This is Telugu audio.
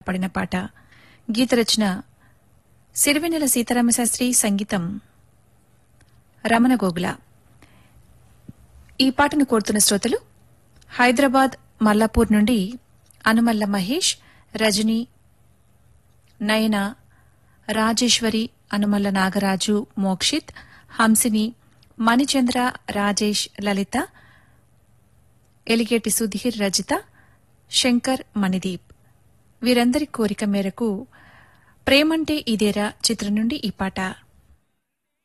పడిన పాట గీత రచన సిరివెన్నెల సీతారామశాస్త్రి సంగీతం రమణ గోగుల ఈ పాటను కోరుతున్న శ్రోతలు హైదరాబాద్ మల్లాపూర్ నుండి అనుమల్ల మహేష్ రజని నయన రాజేశ్వరి అనుమల్ల నాగరాజు మోక్షిత్ హంసిని మణిచంద్ర రాజేష్ లలిత ఎలిగేటి సుధీర్ రజిత శంకర్ మణిదీప్ వీరందరి కోరిక మేరకు ప్రేమంటే ఇదేరా చిత్రం నుండి ఈ పాట